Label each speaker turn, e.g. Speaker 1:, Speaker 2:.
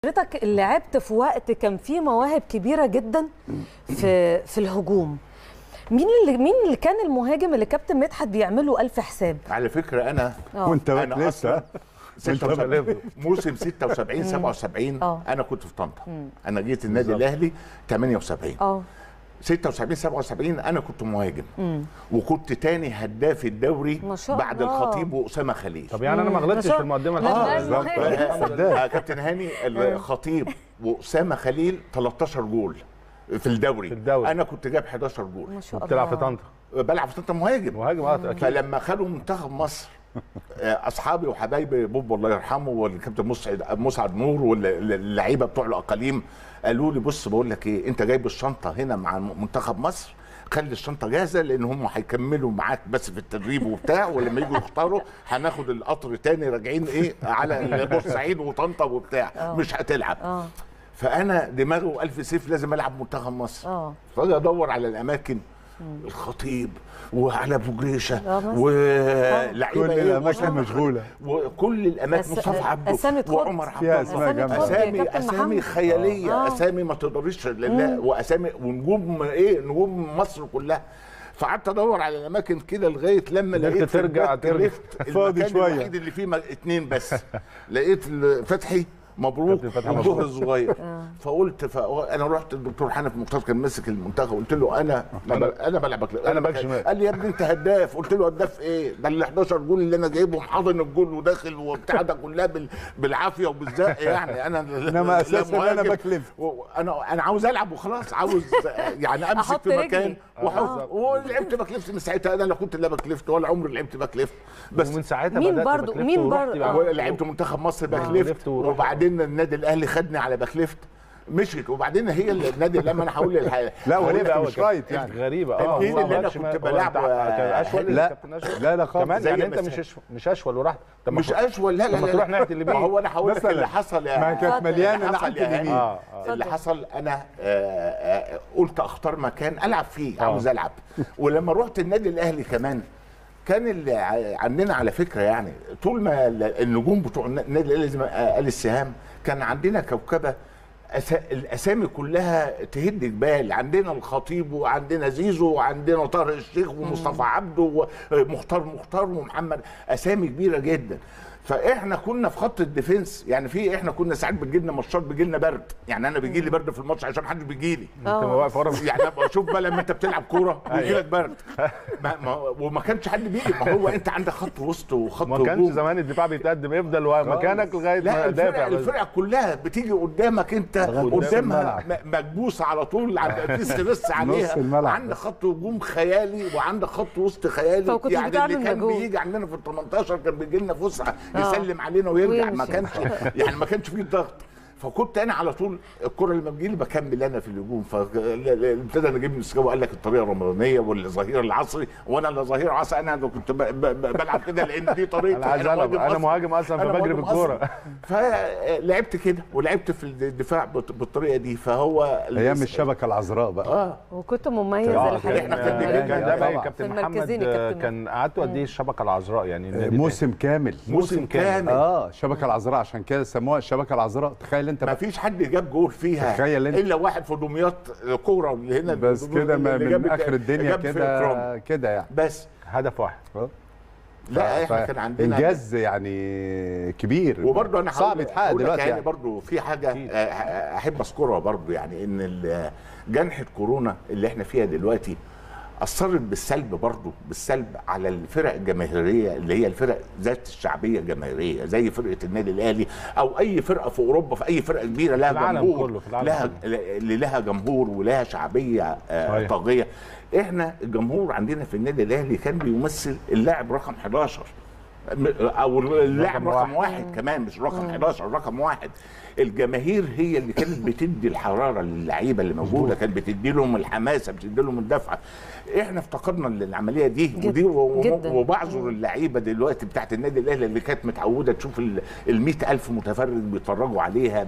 Speaker 1: حضرتك لعبت في وقت كان فيه مواهب كبيره جدا في في الهجوم مين اللي مين اللي كان المهاجم اللي كابتن مدحت بيعمله ألف حساب
Speaker 2: على فكره انا
Speaker 1: آه.
Speaker 3: وانت باك
Speaker 2: انا
Speaker 3: لسه
Speaker 2: اصلا 76 موسم 76 77
Speaker 1: آه.
Speaker 2: انا كنت في طنطا انا جيت النادي الاهلي 78
Speaker 1: اه
Speaker 2: 76 77 انا كنت مهاجم وكنت تاني هداف الدوري
Speaker 1: ما شاء
Speaker 2: بعد
Speaker 1: الله.
Speaker 2: الخطيب واسامه خليل
Speaker 4: طب يعني انا ما غلطتش
Speaker 1: شاء-
Speaker 4: في المقدمه
Speaker 1: لا،
Speaker 4: الحلوة.
Speaker 1: لا،
Speaker 3: بالظبط.
Speaker 1: المهاجم.
Speaker 2: آه، كابتن هاني الخطيب واسامه خليل 13 جول في الدوري
Speaker 4: في الدوري.
Speaker 2: انا كنت جايب 11 جول
Speaker 1: ما شاء الله
Speaker 4: بتلعب في طنطا
Speaker 2: بلعب في طنطا مهاجم
Speaker 4: مهاجم اه اكيد
Speaker 2: فلما خدوا منتخب مصر آه، اصحابي وحبايبي بوب الله يرحمه والكابتن مسعد مسعد نور واللعيبه بتوع الاقاليم قالوا لي بص بقول لك ايه انت جايب الشنطه هنا مع منتخب مصر خلي الشنطه جاهزه لان هم هيكملوا معاك بس في التدريب وبتاع ولما يجوا يختاروا هناخد القطر تاني راجعين ايه على بورسعيد وطنطا وبتاع مش هتلعب
Speaker 1: اه
Speaker 2: فانا دماغه الف سيف لازم العب منتخب مصر
Speaker 1: اه
Speaker 2: فاجي ادور على الاماكن الخطيب وعلى ابو جريشه
Speaker 1: آه، بس.
Speaker 2: ولعيبه
Speaker 3: كل
Speaker 2: إيه
Speaker 3: الاماكن
Speaker 2: وصف-
Speaker 3: مشغوله
Speaker 2: وكل الاماكن
Speaker 1: أس-
Speaker 2: مصطفى عبده
Speaker 1: أسامي تخض.
Speaker 2: وعمر عبد
Speaker 3: فيها
Speaker 2: الله
Speaker 3: أسماء جامدة.
Speaker 1: تخض يا
Speaker 2: اسامي
Speaker 1: كابتن
Speaker 2: اسامي
Speaker 1: محمد.
Speaker 2: خياليه
Speaker 1: آه.
Speaker 2: اسامي ما تقدريش لله واسامي ونجوم ايه نجوم مصر كلها فقعدت ادور على الاماكن كده لغايه لما
Speaker 4: قدرت
Speaker 2: لقيت في
Speaker 4: ترجع-
Speaker 2: الباك
Speaker 4: ترجع.
Speaker 2: ليفت
Speaker 3: فاضي
Speaker 2: المكان
Speaker 3: شوية.
Speaker 2: الوحيد اللي فيه م- اتنين بس لقيت فتحي مبروك
Speaker 4: كابتن فتحي
Speaker 2: والظهر
Speaker 4: مبروك.
Speaker 2: الصغير فقلت فانا رحت الدكتور حنف مختار كان ماسك المنتخب قلت له انا انا بلعب
Speaker 4: أنا باك شمال.
Speaker 2: قال لي يا ابني انت هداف قلت له هداف ايه ده ال 11 جول اللي انا جايبهم حاضن الجول وداخل وبتاع ده كلها بال- بالعافيه وبالزق يعني انا
Speaker 3: إنما
Speaker 2: لا
Speaker 3: أساساً أنا
Speaker 2: مهاجم.
Speaker 3: باك ليفت.
Speaker 2: و- انا انا عاوز العب وخلاص عاوز يعني امسك
Speaker 1: أحط
Speaker 2: في
Speaker 1: رجلي.
Speaker 2: مكان واحط ولعبت باك ليفت من ساعتها انا لا كنت لا باك ليفت ولا عمري لعبت باك ليفت بس
Speaker 4: ومن ساعتها
Speaker 1: مين
Speaker 4: بدأت
Speaker 1: برضو-
Speaker 4: باك ليفت
Speaker 1: مين
Speaker 4: ورحت
Speaker 1: برضو-
Speaker 4: بقى-
Speaker 1: آه.
Speaker 2: لعبت منتخب مصر باك
Speaker 4: آه.
Speaker 2: ليفت
Speaker 4: ليفت ورحت.
Speaker 2: وبعدين النادي الاهلي خدني على باك ليفت مشيت وبعدين هي اللي- النادي لما انا هقول الحقيقه
Speaker 3: لا
Speaker 4: غريبة
Speaker 3: وليه
Speaker 4: أوي
Speaker 3: مش
Speaker 4: كده.
Speaker 3: رايت يعني
Speaker 4: غريبه اه
Speaker 2: الجيل
Speaker 4: هو
Speaker 2: اللي أنا
Speaker 4: باك
Speaker 2: كنت
Speaker 4: شمال. هو
Speaker 2: بلعبه،
Speaker 4: أنت- كان اشول
Speaker 3: لا.
Speaker 4: كابتن اشول
Speaker 3: لا لا خالص
Speaker 4: كمان
Speaker 2: زي
Speaker 4: يعني انت
Speaker 2: بس-
Speaker 4: مش أشول مش اشول ورحت طب ما
Speaker 2: مش
Speaker 4: كنت-
Speaker 2: اشول لا لا
Speaker 4: لما
Speaker 2: لا
Speaker 4: تروح
Speaker 2: لا.
Speaker 4: ناحية اليمين.
Speaker 2: ما هو انا هقول لك
Speaker 3: مثلاً.
Speaker 2: اللي حصل يا
Speaker 3: ما كانت مليانه
Speaker 2: اللي حصل
Speaker 3: ناحيه
Speaker 2: يا
Speaker 3: اليمين
Speaker 2: هاني.
Speaker 4: اه اه
Speaker 2: اللي حصل انا آه، آه، قلت اختار مكان العب فيه
Speaker 4: آه.
Speaker 2: عاوز العب ولما رحت النادي الاهلي كمان كان اللي ع- عندنا على فكره يعني طول ما ال- النجوم بتوع الن- النادي الاهلي زي ما قال السهام كان عندنا كوكبه أسا... الاسامي كلها تهد جبال عندنا الخطيب وعندنا زيزو وعندنا طارق الشيخ ومصطفى عبده ومختار مختار ومحمد اسامي كبيره جدا فاحنا كنا في خط الديفنس يعني في احنا كنا ساعات بتجي لنا ماتشات بيجي لنا برد يعني انا بيجي لي برد في الماتش عشان محدش بيجي لي
Speaker 4: انت واقف ورا
Speaker 2: يعني أبقى شوف بقى لما انت بتلعب كوره بيجي لك برد ما ما وما كانش حد بيجي ما هو انت عندك خط وسط وخط
Speaker 4: ما كانش
Speaker 2: هجوم
Speaker 4: زمان الدفاع بيتقدم افضل مكانك لغايه
Speaker 2: لا
Speaker 4: ما
Speaker 2: الفرقه,
Speaker 4: دافع بس.
Speaker 2: الفرقه كلها بتيجي قدامك انت
Speaker 3: لغاية نص
Speaker 2: قدامها
Speaker 3: الملعب.
Speaker 2: م- مكبوس على طول عند- في ستريس عليها
Speaker 3: الملعب.
Speaker 2: عندك خط هجوم خيالي وعندك خط وسط خيالي
Speaker 1: فكنت
Speaker 2: يعني
Speaker 1: بتعمل
Speaker 2: اللي كان
Speaker 1: مجهود.
Speaker 2: بيجي عندنا في ال 18 كان بيجي لنا فسحه
Speaker 1: آه.
Speaker 2: يسلم علينا ويرجع ما
Speaker 1: ويمشي.
Speaker 2: كانش يعني ما كانش فيه ضغط فكنت انا على طول الكره لما بتجيلي بكمل انا في الهجوم فابتدى نجيب مسكاوي قال لك الطريقه الرمضانيه والظهير العصري وانا لا ظهير عصري انا اللي كنت ب- ب- ب- بلعب كده لان دي طريقتي
Speaker 4: انا عايز العب انا
Speaker 2: أصلاً.
Speaker 4: مهاجم اصلا
Speaker 2: أنا
Speaker 4: فبجري
Speaker 2: مهاجم
Speaker 4: بالكوره
Speaker 2: أصلاً. فلعبت كده ولعبت في الدفاع بت- بالطريقه دي فهو
Speaker 3: ايام الشبكه العذراء بقى
Speaker 2: اه
Speaker 1: وكنت مميز
Speaker 4: آه،
Speaker 1: الحقيقه
Speaker 2: إحنا
Speaker 4: كان
Speaker 2: كنا
Speaker 4: كان ده بقى
Speaker 3: طبعاً.
Speaker 4: كابتن
Speaker 1: في
Speaker 4: محمد
Speaker 1: المركزين يا
Speaker 4: آه،
Speaker 1: كابتن
Speaker 4: كان قعدتوا قد ايه الشبكه العذراء يعني النادي
Speaker 3: موسم كامل
Speaker 2: موسم كامل
Speaker 3: اه الشبكه العذراء عشان كده سموها الشبكه العذراء تخيل انت
Speaker 2: ما
Speaker 3: بقى
Speaker 2: فيش حد جاب جول فيها
Speaker 3: تخيل أنت.
Speaker 2: الا واحد في دمياط كوره اللي هنا
Speaker 3: بس كده ما-
Speaker 2: اللي
Speaker 3: من
Speaker 2: جاب-
Speaker 3: اخر الدنيا
Speaker 2: جاب في إكرام.
Speaker 3: كده كده يعني
Speaker 2: بس
Speaker 4: هدف واحد
Speaker 2: لا احنا
Speaker 3: ف-
Speaker 2: كان عندنا
Speaker 3: انجاز يعني كبير
Speaker 2: وبرضه انا
Speaker 3: صعب
Speaker 2: هقول-
Speaker 3: يتحقق
Speaker 2: هقول لك
Speaker 3: دلوقتي
Speaker 2: يعني
Speaker 3: يعني
Speaker 2: برضه في حاجه آه، احب اذكرها برضه يعني ان ال- جنحه كورونا اللي احنا فيها دلوقتي اثرت بالسلب برضه بالسلب على الفرق الجماهيريه اللي هي الفرق ذات الشعبيه الجماهيريه زي فرقه النادي الاهلي او اي فرقه في اوروبا في اي فرقه كبيره لها
Speaker 4: في العالم
Speaker 2: جمهور
Speaker 4: كله، في العالم
Speaker 2: لها
Speaker 4: كله.
Speaker 2: اللي لها جمهور ولها شعبيه آه،
Speaker 4: صحيح.
Speaker 2: طاغيه احنا الجمهور عندنا في النادي الاهلي كان بيمثل اللاعب رقم 11 م- او اللاعب
Speaker 4: رقم
Speaker 2: رقم واحد كمان مش رقم 11 رقم واحد الجماهير هي اللي كانت بتدي الحراره للعيبه اللي موجوده كانت بتدي لهم الحماسه بتدي لهم الدفعه احنا افتقدنا العمليه دي
Speaker 1: جد-
Speaker 2: ودي و-
Speaker 1: جداً.
Speaker 2: وبعذر اللعيبه دلوقتي بتاعت النادي الاهلي اللي كانت متعوده تشوف ال 100000 متفرج بيتفرجوا عليها